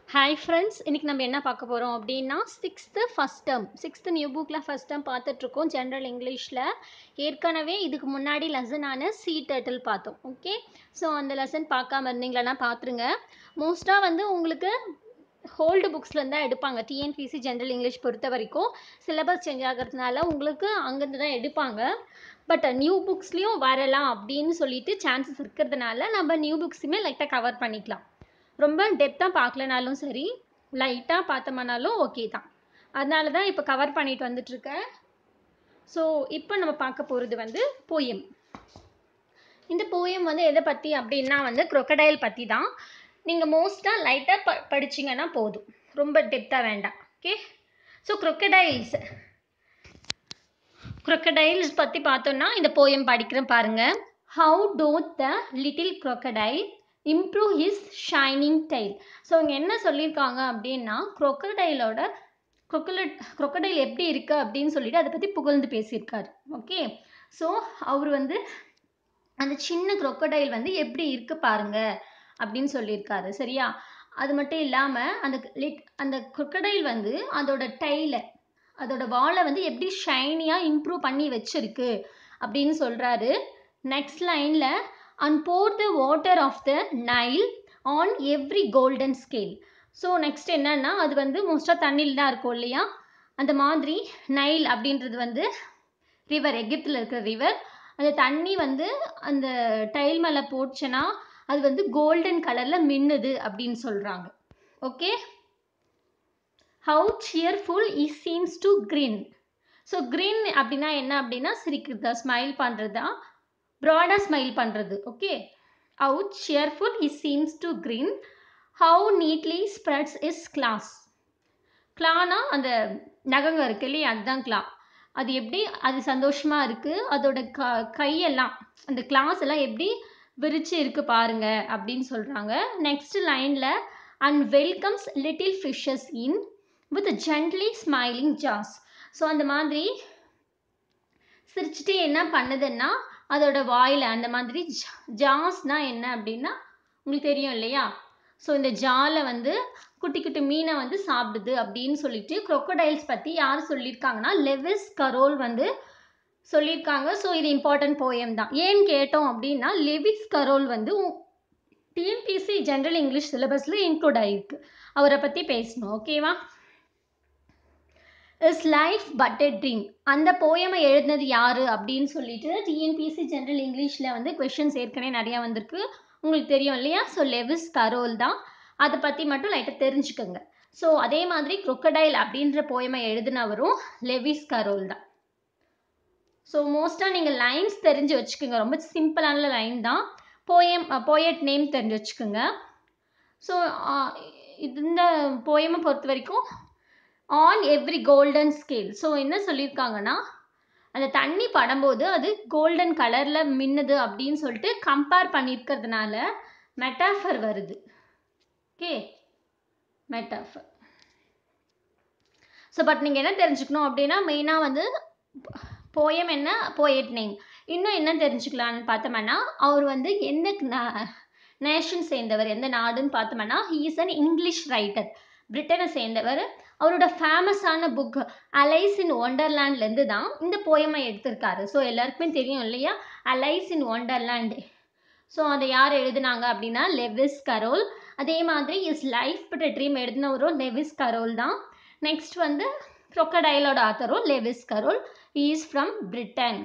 hi friends இன்றைக்கி நம்ம என்ன பார்க்க போகிறோம் அப்படின்னா sixth first term sixth new புக்கில் ஃபஸ்ட் டேர்ம் பார்த்துட்ருக்கோம் ஜென்ரல் இங்கிலீஷில் ஏற்கனவே இதுக்கு முன்னாடி லெசனான சி டேட்டில் பார்த்தோம் ஓகே ஸோ அந்த லெசன் பார்க்காம இருந்தீங்களா பார்த்துருங்க மோஸ்ட்டாக வந்து உங்களுக்கு ஹோல்டு புக்ஸ்லேருந்து தான் எடுப்பாங்க டிஎன்பிசி ஜென்ரல் இங்கிலீஷ் பொறுத்த வரைக்கும் சிலபஸ் சேஞ்ச் ஆகிறதுனால உங்களுக்கு அங்கேருந்து தான் எடுப்பாங்க பட் நியூ புக்ஸ்லேயும் வரலாம் அப்படின்னு சொல்லிட்டு சான்சஸ் இருக்கிறதுனால நம்ம நியூ புக்ஸுமே லைட்டாக கவர் பண்ணிக்கலாம் ரொம்ப டெப்த்தாக பார்க்கலனாலும் சரி லைட்டாக பார்த்தோம்னாலும் ஓகே தான் அதனால தான் இப்போ கவர் பண்ணிட்டு வந்துட்டுருக்கேன் ஸோ இப்போ நம்ம பார்க்க போகிறது வந்து போயம் இந்த போயம் வந்து எதை பற்றி அப்படின்னா வந்து crocodile பற்றி தான் நீங்கள் மோஸ்ட்டாக லைட்டாக ப படிச்சிங்கன்னா போதும் ரொம்ப டெப்த்தாக வேண்டாம் ஓகே ஸோ crocodiles crocodiles பற்றி பார்த்தோன்னா இந்த போயம் படிக்கிறேன் பாருங்கள் how doth the little crocodile improve his shining tail so இங்கே என்ன சொல்லியிருக்காங்க அப்படின்னா crocodileோட crocodile crocodile எப்படி இருக்குது அப்படின்னு சொல்லிட்டு அதை பற்றி புகழ்ந்து பேசியிருக்காரு ஓகே ஸோ அவர் வந்து அந்த சின்ன crocodile வந்து எப்படி இருக்கு பாருங்க அப்படின்னு சொல்லியிருக்காரு சரியா அது மட்டும் இல்லாமல் அந்த லிட் அந்த crocodile வந்து அதோட டைலை அதோட வாலை வந்து எப்படி ஷைனியாக இம்ப்ரூவ் பண்ணி வச்சிருக்கு அப்படின்னு சொல்கிறாரு நெக்ஸ்ட் லைனில் and pour the water of the Nile on every golden scale so next என்னன்னா அது வந்து மோஸ்ட்டாக தண்ணியில் தான் இருக்கும் இல்லையா அந்த மாதிரி நைல் அப்படின்றது வந்து ரிவர் எகிப்தில் இருக்கிற ரிவர் அந்த தண்ணி வந்து அந்த டைல் மேலே போச்சுன்னா அது வந்து கோல்டன் கலரில் மின்னுது அப்படின்னு சொல்கிறாங்க okay how cheerful he seems to grin so grin அப்படின்னா என்ன அப்படின்னா சிரிக்கிறதா ஸ்மைல் பண்ணுறதா ப்ராடாக ஸ்மைல் பண்ணுறது okay how cheerful he seems to grin how neatly spreads is claws கிளானா அந்த நகங்க இருக்கு இல்லையா அதுதான் கிளா அது எப்படி அது சந்தோஷமாக இருக்குது அதோட க கையெல்லாம் அந்த கிளாஸ் எல்லாம் எப்படி விரிச்சு இருக்கு பாருங்க அப்படின்னு சொல்கிறாங்க நெக்ஸ்ட் லைனில் and welcomes little fishes in with gently smiling jaws so அந்த மாதிரி சிரிச்சுட்டு என்ன பண்ணுதுன்னா அதோட வாயில் அந்த மாதிரி ஜாஸ்னால் என்ன அப்படின்னா உங்களுக்கு தெரியும் இல்லையா ஸோ இந்த ஜாலை வந்து குட்டி குட்டி மீனை வந்து சாப்பிடுது அப்படின்னு சொல்லிட்டு crocodiles பற்றி யார் சொல்லியிருக்காங்கன்னா லெவிஸ் கரோல் வந்து சொல்லியிருக்காங்க ஸோ இது இம்பார்ட்டன்ட் போயம் தான் ஏன்னு கேட்டோம் அப்படின்னா லெவிஸ் கரோல் வந்து டிஎன்பிசி ஜென்ரல் இங்கிலீஷ் சிலபஸில் இன்க்ளூட் ஆகிருக்கு அவரை பற்றி பேசணும் ஓகேவா is life but a dream அந்த போயமை எழுதினது யார் அப்படின்னு சொல்லிட்டு டிஎன்பிசி ஜென்ரல் இங்கிலீஷில் வந்து கொஷின்ஸ் ஏற்கனவே நிறையா வந்திருக்கு உங்களுக்கு தெரியும் இல்லையா ஸோ லெவிஸ் கரோல் தான் அதை பற்றி மட்டும் லைட்டாக தெரிஞ்சுக்கோங்க ஸோ அதே மாதிரி crocodile அப்படின்ற போயமை எழுதினவரும் லெவிஸ் கரோல் தான் ஸோ மோஸ்ட்டாக நீங்கள் லைன்ஸ் தெரிஞ்சு வச்சுக்கோங்க ரொம்ப சிம்பிளான லைன் தான் போயம் போயட் நேம் தெரிஞ்சு வச்சுக்கோங்க ஸோ இந்த போயமை பொறுத்த வரைக்கும் on every golden scale so என்ன சொல்லியிருக்காங்கன்னா அந்த தண்ணி படும்போது அது கோல்டன் கலரில் மின்னுது அப்படின்னு சொல்லிட்டு கம்பேர் பண்ணியிருக்கிறதுனால மெட்டாஃபர் வருது ஓகே மெட்டாஃபர் ஸோ பட் நீங்கள் என்ன தெரிஞ்சுக்கணும் அப்படின்னா மெயினாக வந்து போயம் என்ன போயட் நேம் இன்னும் என்ன தெரிஞ்சுக்கலான்னு பார்த்தோம்னா அவர் வந்து எந்த நேஷன் சேர்ந்தவர் எந்த நாடுன்னு பார்த்தோம்னா he is an English writer பிரிட்டனை சேர்ந்தவர் அவரோட ஃபேமஸான புக் அலைஸ் இன் ஒண்டர்லேண்ட்லேருந்து தான் இந்த போயமை எடுத்திருக்காரு ஸோ எல்லாருக்குமே தெரியும் இல்லையா அலைஸ் இன் ஒண்டர்லேண்ட் ஸோ அதை யார் எழுதுனாங்க அப்படின்னா லெவிஸ் கரோல் அதே மாதிரி இஸ் லைஃப் பட் ட்ரீம் எழுதினவரும் லெவிஸ் கரோல் தான் நெக்ஸ்ட் வந்து crocodileோட ஆத்தரும் Lewis Carroll is from Britain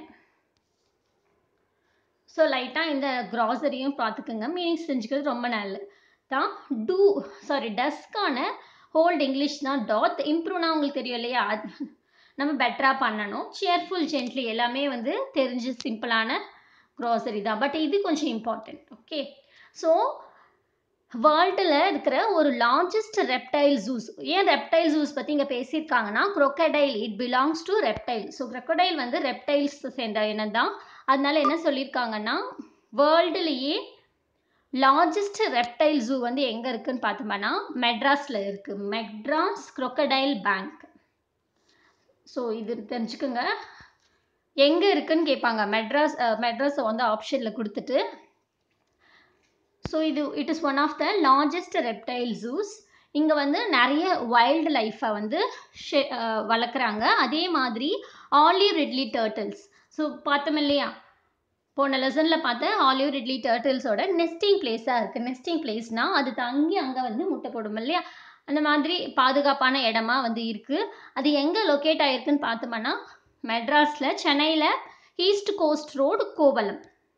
so லைட்டாக இந்த க்ராசரியும் பார்த்துக்கோங்க மீனிங் செஞ்சுக்கிறது ரொம்ப நல்லது தான் டூ சாரி டஸ்க்கான ஹோல்ட் இங்கிலீஷ் தான் டாத் இம்ப்ரூவ்னா உங்களுக்கு தெரியும் இல்லையா அது நம்ம பெட்டராக பண்ணணும் சியர்ஃபுல் ஜென்ட்லி எல்லாமே வந்து தெரிஞ்சு சிம்பிளான க்ராசரி தான் பட் இது கொஞ்சம் இம்பார்ட்டண்ட் ஓகே ஸோ வேர்ல்டில் இருக்கிற ஒரு லார்ஜஸ்ட் ரெப்டைல் ஜூஸ் ஏன் ரெப்டைல் ஜூஸ் பற்றி இங்கே பேசியிருக்காங்கன்னா crocodile it belongs to reptile so crocodile வந்து ரெப்டைல்ஸ் சேர்ந்த இனம் தான் அதனால என்ன சொல்லியிருக்காங்கன்னா வேர்ல்டுலேயே லார்ஜஸ்ட் ரெப்டைல் ஜூ வந்து எங்கே இருக்குன்னு பார்த்தோம்னா மெட்ராஸில் இருக்குது மெட்ராஸ் crocodile பேங்க் ஸோ இது தெரிஞ்சுக்கோங்க எங்கே இருக்குன்னு கேட்பாங்க மெட்ராஸ் மெட்ராஸை வந்து ஆப்ஷனில் கொடுத்துட்டு ஸோ இது it is one of the largest reptile zoos இங்கே வந்து நிறைய வைல்டு லைஃப்பை வந்து ஷே வளர்க்குறாங்க அதே மாதிரி ஆலிவ் ரிட்லி டர்ட்டில்ஸ் ஸோ பார்த்தோம் இல்லையா போன லெசனில் பார்த்த ஆலிவ் ரிட்லி டர்ட்டில்ஸோட நெஸ்டிங் பிளேஸாக இருக்குது நெஸ்டிங் பிளேஸ்னால் அது தங்கி அங்கே வந்து முட்டை போடும் இல்லையா அந்த மாதிரி பாதுகாப்பான இடமா வந்து இருக்குது அது எங்கே லொக்கேட் ஆகிருக்குன்னு பார்த்தோம்னா மெட்ராஸில் சென்னையில் east coast road Kovalam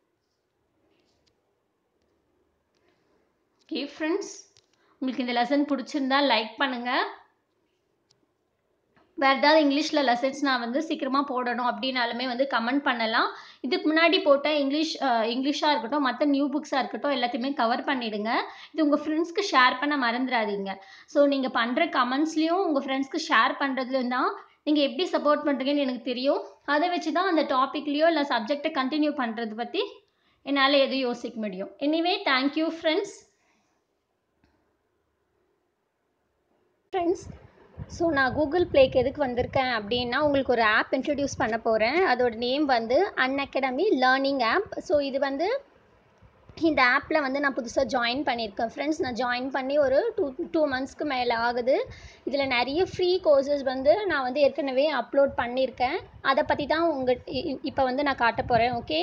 okay friends உங்களுக்கு இந்த லெசன் பிடிச்சிருந்தா லைக் பண்ணுங்கள் வேறு ஏதாவது இங்கிலீஷில் லெசன்ஸ் நான் வந்து சீக்கிரமாக போடணும் அப்படின்னாலுமே வந்து கமெண்ட் பண்ணலாம் இதுக்கு முன்னாடி போட்ட இங்கிலீஷ் இங்கிலீஷாக இருக்கட்டும் மற்ற நியூ புக்ஸாக இருக்கட்டும் எல்லாத்தையுமே கவர் பண்ணிவிடுங்க இது உங்கள் ஃப்ரெண்ட்ஸ்க்கு ஷேர் பண்ண மறந்துடாதீங்க ஸோ நீங்கள் பண்ணுற கமெண்ட்ஸ்லேயும் உங்கள் ஃப்ரெண்ட்ஸ்க்கு ஷேர் பண்ணுறதுலையும் தான் நீங்கள் எப்படி சப்போர்ட் பண்ணுறீங்கன்னு எனக்கு தெரியும் அதை வச்சு தான் அந்த டாப்பிக்லேயோ இல்லை சப்ஜெக்டை கண்டினியூ பண்ணுறது பற்றி என்னால் எதுவும் யோசிக்க முடியும் anyway thank you friends friends so நான் கூகுள் ப்ளேக்கு எதுக்கு வந்திருக்கேன் அப்படின்னா உங்களுக்கு ஒரு ஆப் இன்ட்ரடியூஸ் பண்ண போகிறேன் அதோட நேம் வந்து Unacademy learning app so இது வந்து இந்த ஆப்பில் வந்து நான் புதுசாக ஜாயின் பண்ணியிருக்கேன் ஃப்ரெண்ட்ஸ் நான் ஜாயின் பண்ணி ஒரு டூ டூ மந்த்ஸ்க்கு மேலே ஆகுது இதில் நிறைய ஃப்ரீ கோர்சஸ் வந்து நான் வந்து ஏற்கனவே அப்லோட் பண்ணியிருக்கேன் அதை பற்றி தான் உங்கள் இப்போ வந்து நான் காட்ட போகிறேன் ஓகே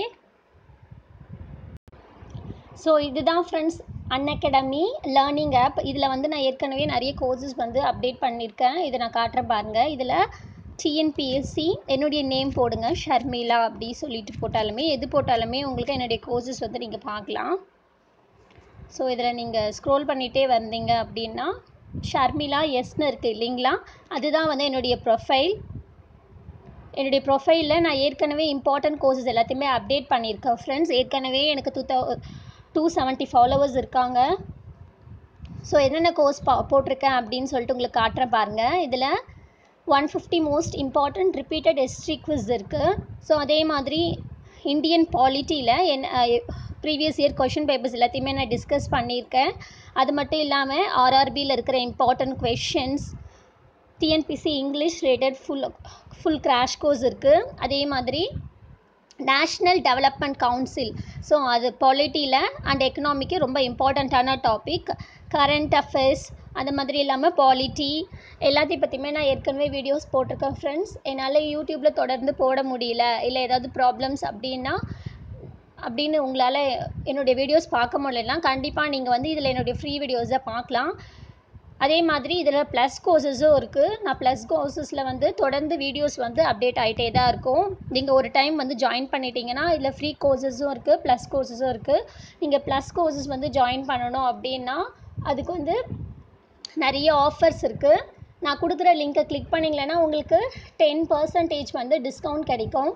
ஸோ இதுதான் friends Unacademy learning app இதில் வந்து நான் ஏற்கனவே நிறைய கோர்சஸ் வந்து அப்டேட் பண்ணியிருக்கேன் இதை நான் காட்டுறேன் பாருங்கள் இதில் டிஎன்பிஎஸ்சி என்னுடைய நேம் போடுங்க ஷர்மிளா அப்படி சொல்லிட்டு போட்டாலுமே எது போட்டாலுமே உங்களுக்கு என்னுடைய கோர்சஸ் வந்து நீங்கள் பார்க்கலாம் ஸோ இதில் நீங்கள் ஸ்க்ரோல் பண்ணிகிட்டே வந்தீங்க அப்படின்னா ஷர்மிளா எஸ்னு இருக்குது இல்லைங்களா அதுதான் வந்து என்னுடைய ப்ரொஃபைல் என்னுடைய ப்ரொஃபைலில் நான் ஏற்கனவே இம்பார்ட்டன்ட் கோர்சஸ் எல்லாத்தையுமே அப்டேட் பண்ணியிருக்கேன் ஃப்ரெண்ட்ஸ் ஏற்கனவே எனக்கு டூ தௌ டூ செவன்ட்டி ஃபாலோவர்ஸ் இருக்காங்க ஸோ என்னென்ன கோர்ஸ் பா போட்டிருக்கேன் அப்படின்னு சொல்லிட்டு உங்களுக்கு காட்டுறேன் பாருங்கள் இதில் one fifty most important repeated history quiz இருக்குது ஸோ அதே மாதிரி இந்தியன் பாலிட்டியில் என் ப்ரீவியஸ் இயர் கொஷின் பேப்பர்ஸ் எல்லாத்தையுமே நான் டிஸ்கஸ் பண்ணியிருக்கேன் அது மட்டும் இல்லாமல் ஆர்ஆர்பியில் இருக்கிற important questions TNPSC English related full full crash course இருக்குது அதே மாதிரி நேஷ்னல் டெவலப்மெண்ட் கவுன்சில் ஸோ அது பாலிட்டியில் அண்ட் எக்கனாமிக்கு ரொம்ப இம்பார்ட்டண்ட்டான டாபிக் கரண்ட் அஃபேர்ஸ் அந்த மாதிரி இல்லாமல் பாலிட்டி எல்லாத்தையும் பற்றியுமே நான் ஏற்கனவே வீடியோஸ் போட்டிருக்கேன் ஃப்ரெண்ட்ஸ் என்னால் யூடியூப்பில் தொடர்ந்து போட முடியல இல்லை ஏதாவது ப்ராப்ளம்ஸ் அப்படின்னா அப்படின்னு உங்களால் என்னுடைய வீடியோஸ் பார்க்க முடியலனா கண்டிப்பாக நீங்கள் வந்து இதில் என்னுடைய ஃப்ரீ வீடியோஸை பார்க்கலாம் அதே மாதிரி இதில் ப்ளஸ் கோர்சஸும் இருக்குது நான் ப்ளஸ் கோர்சஸில் வந்து தொடர்ந்து வீடியோஸ் வந்து அப்டேட் ஆகிட்டே தான் இருக்கும் நீங்கள் ஒரு டைம் வந்து ஜாயின் பண்ணிட்டீங்கன்னா இதில் ஃப்ரீ கோர்சஸும் இருக்குது ப்ளஸ் கோர்சஸும் இருக்குது நீங்கள் ப்ளஸ் கோர்சஸ் வந்து ஜாயின் பண்ணணும் அப்படின்னா அதுக்கு வந்து நிறைய ஆஃபர்ஸ் இருக்குது நான் கொடுக்குற லிங்க்கை கிளிக் பண்ணிங்களேன்னா உங்களுக்கு டென் பர்சன்டேஜ் வந்து டிஸ்கவுண்ட் கிடைக்கும்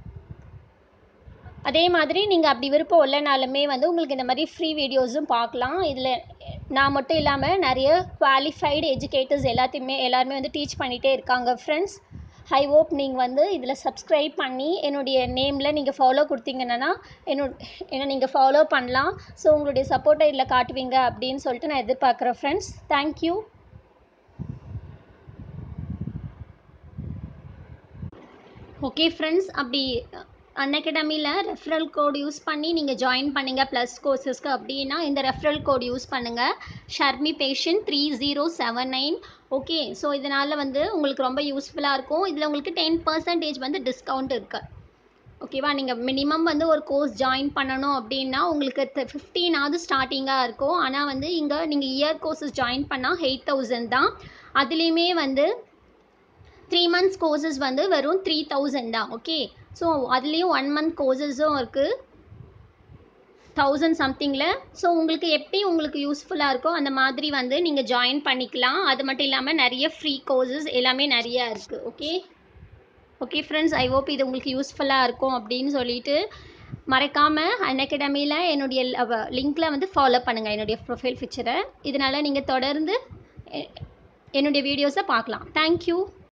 அதே மாதிரி நீங்கள் அப்படி விருப்பம் இல்லைனாலுமே வந்து உங்களுக்கு இந்த மாதிரி ஃப்ரீ வீடியோஸும் பார்க்கலாம் இதில் நான் மட்டும் இல்லாமல் நிறைய குவாலிஃபைடு எஜுகேட்டர்ஸ் எல்லாத்தையுமே எல்லாருமே வந்து டீச் பண்ணிகிட்டே இருக்காங்க ஃப்ரெண்ட்ஸ் ஐ ஹோப் நீங்கள் வந்து இதில் சப்ஸ்கிரைப் பண்ணி என்னுடைய நேமில் நீங்கள் ஃபாலோ கொடுத்தீங்கன்னா என்னோட என்ன நீங்கள் ஃபாலோ பண்ணலாம் ஸோ உங்களுடைய சப்போர்ட்டை இதில் காட்டுவீங்க அப்படின்னு சொல்லிட்டு நான் எதிர்பார்க்குறேன் ஃப்ரெண்ட்ஸ் தேங்க்யூ ஓகே ஃப்ரெண்ட்ஸ் அப்படி அன்அகாடமியில் ரெஃபரல் கோட் யூஸ் பண்ணி நீங்கள் ஜாயின் பண்ணுங்க ப்ளஸ் கோர்சஸ்க்கு அப்படின்னா இந்த ரெஃபரல் கோட் யூஸ் பண்ணுங்கள் Sharmi passion three zero seven nine okay so இதனால் வந்து உங்களுக்கு ரொம்ப யூஸ்ஃபுல்லாக இருக்கும் இதில் உங்களுக்கு டென் பர்சன்டேஜ் வந்து டிஸ்கவுண்ட் இருக்குது ஓகேவா நீங்கள் மினிமம் வந்து ஒரு கோர்ஸ் ஜாயின் பண்ணணும் அப்படின்னா உங்களுக்கு ஃபிஃப்டீனாவது ஸ்டார்டிங்காக இருக்கும் ஆனால் வந்து இங்கே நீங்கள் இயர் கோர்சஸ் ஜாயின் பண்ணால் எயிட் தௌசண்ட் தான் அதுலேயுமே வந்து த்ரீ மந்த்ஸ் கோர்சஸ் வந்து வெறும் த்ரீ தௌசண்ட் தான் ஓகே ஸோ அதுலேயும் ஒன் மந்த் கோர்சஸும் இருக்குது தௌசண்ட் சம்திங்கில் ஸோ உங்களுக்கு எப்படி உங்களுக்கு யூஸ்ஃபுல்லாக இருக்கோ அந்த மாதிரி வந்து நீங்கள் ஜாயின் பண்ணிக்கலாம் அது மட்டும் இல்லாமல் நிறைய ஃப்ரீ கோர்சஸ் எல்லாமே நிறையா இருக்குது okay okay friends I hope இது உங்களுக்கு யூஸ்ஃபுல்லாக இருக்கும் அப்படின்னு சொல்லிட்டு மறக்காமல் அன் அகாடமியில் என்னுடைய லிங்க்கில் வந்து ஃபாலோ பண்ணுங்கள் என்னுடைய ப்ரொஃபைல் பிக்சரை இதனால் நீங்கள் தொடர்ந்து என்னுடைய வீடியோஸை பார்க்கலாம் தேங்க்யூ